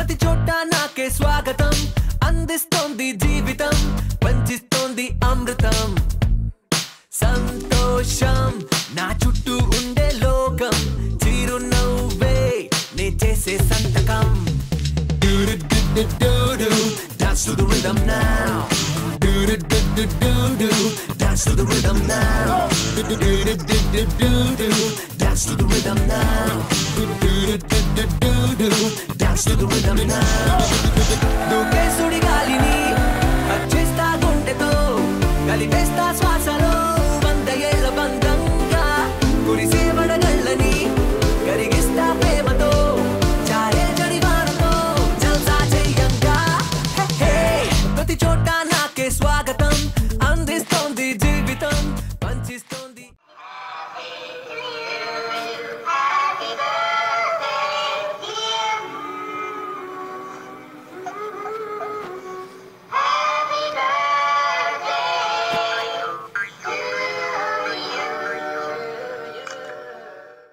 ప్రతి చోట నాకే స్వాగతం అందిస్తోంది జీవితం పంచిస్తోంది అమృతం సంతోషం నా చుట్టూ ఉండే లోకం చిరునవ్వే నే చేసే సంతకం Dance to the rhythm now. Dance to the rhythm now.